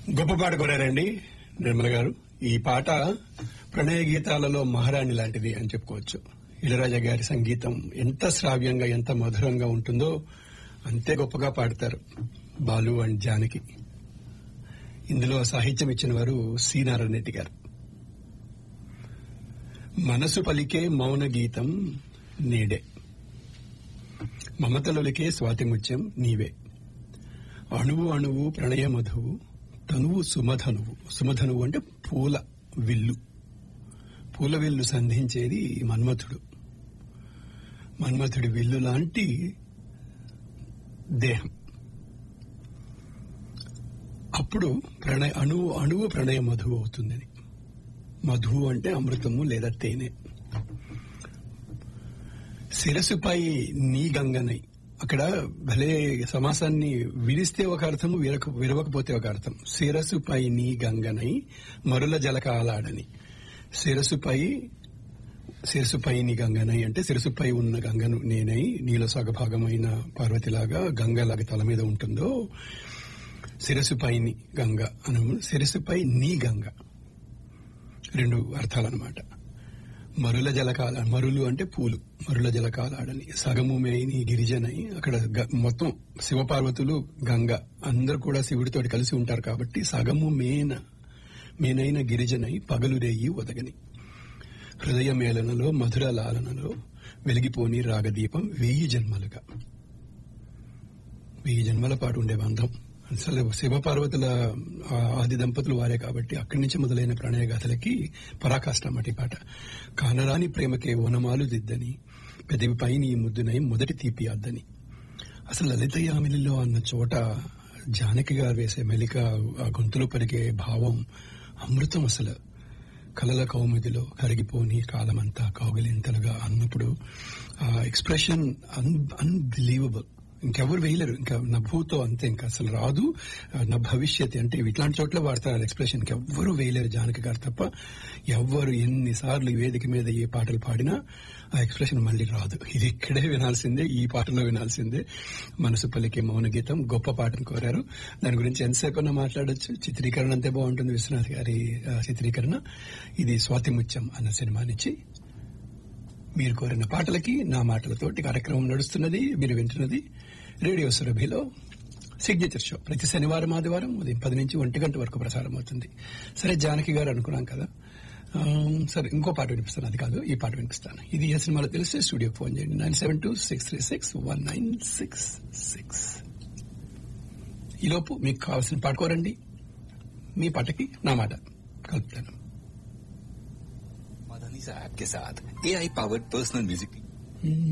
గొప్ప పాట కోరారండి నిర్మల గారు ఈ పాట ప్రణయ గీతాలలో మహారాణి లాంటిది అని చెప్పుకోవచ్చు ఇళరాజా గారి సంగీతం ఎంత శ్రావ్యంగా ఎంత మధురంగా ఉంటుందో అంతే గొప్పగా పాడతారు బాలు అండ్ జానకి ఇందులో సాహిత్యం ఇచ్చిన వారు సి నారాయణ రెడ్డి గారు మనసు పలికే మౌన గీతం నీడే మమతలొలికే స్వాతిముత్యం నీవే అణువు అణువు ప్రణయ మధువు తనువు సుమధనువు సుమధనువు అంటే పూల విల్లు పూల విల్లు సంధించేది మన్మథుడు మన్మథుడి విల్లు లాంటి దేహం అప్పుడు ప్రణయ అణువు అణువు ప్రణయ మధువు అవుతుందని మధువు అంటే అమృతము లేదా తేనె శిరసుపై నీ గంగనై అక్కడ భలే సమాసాన్ని విరిస్తే ఒక అర్థము విరక విరవకపోతే ఒక అర్థం శిరసుపై నీ గంగనై మరుల జలకాలాడని శిరసుపై శిరసుపై నీ గంగనై అంటే శిరసుపై ఉన్న గంగను నేనై నీలో సగభాగమైన పార్వతిలాగా గంగలాగా తల మీద ఉంటుందో శిరసుపై నీ గంగ అను శిరసుపై నీ గంగ రెండు అర్థాలన్నమాట మరుల జలకాల మరులు అంటే పూలు మరుల జలకాలాడని సగము మేని గిరిజనై అక్కడ గ- మొత్తం శివపార్వతులు గంగ అందరూ కూడా శివుడితోటి కలిసి ఉంటారు కాబట్టి సగము మేన మేనైన గిరిజనై పగలు రేయి ఒదగని హృదయ మేళనలో మధుర లాలనలో వెలిగిపోని రాగదీపం వెయ్యి జన్మలుగా వెయ్యి జన్మల పాటు ఉండే బంధం అసలు శివపార్వతుల ఆ ఆది దంపతులు వారే కాబట్టి అక్కడి నుంచి మొదలైన ప్రణయ గాథలకి పరాకాష్ట అన్నమాట ఈ పాట కానరాని ప్రేమకే ఓనమాలు దిద్దని పెదవిపై నీ ముద్దునై మొదటి తీపి అద్దని అసలు లలితయామిలిలో అన్న చోట జానకి గారు వేసే మెలిక ఆ గొంతులో పరిగే భావం అమృతం అసలు కలల కౌముదిలో కరిగిపోని కాలమంతా కౌగలింతలుగా అన్నప్పుడు ఆ ఎక్స్ప్రెషన్ అన్ అన్బిలీవబుల్ ఇంకెవరు వేయలేరు ఇంకా నభూతో అంతే ఇంకా అసలు రాదు నా భవిష్యత్ అంటే ఇట్లాంటి చోట్ల వాడతారు ఎక్స్ప్రెషన్ ఎవ్వరు వేయలేరు జానకి గారు తప్ప ఎవ్వరు ఎన్నిసార్లు ఈ వేదిక మీద ఏ పాటలు పాడినా ఆ ఎక్స్ప్రెషన్ మళ్ళీ రాదు ఇది ఇక్కడే వినాల్సిందే ఈ పాటలో వినాల్సిందే మనసు పలికే మౌన గీతం గొప్ప పాటను కోరారు దాని గురించి ఎంతసేపు మాట్లాడొచ్చు చిత్రీకరణ అంతే బాగుంటుంది విశ్వనాథ్ గారి ఆ, చిత్రీకరణ ఇది స్వాతి ముత్యం అన్న సినిమా నుంచి మీరు కోరిన పాటలకి నా మాటలతోటి కార్యక్రమం నడుస్తున్నది మీరు వింటున్నది రేడియో సురభిలో సిగ్నేచర్ షో ప్రతి శనివారం ఆదివారం ఉదయం పది నుంచి ఒంటి గంట వరకు ప్రసారం అవుతుంది సరే జానకి గారు అనుకున్నాం కదా ఆ, సరే ఇంకో పాట వినిపిస్తాను అది కాదు ఈ పాట వినిపిస్తాను ఇది ఏ సినిమాలో తెలిస్తే స్టూడియోకి ఫోన్ చేయండి nine seven two six three six one nine six six ఈలోపు మీకు కావాల్సిన పాట కోరండి మీ పాటకి నా మాట కలుపుతాను मदनीसा ऐप के साथ A I powered personal music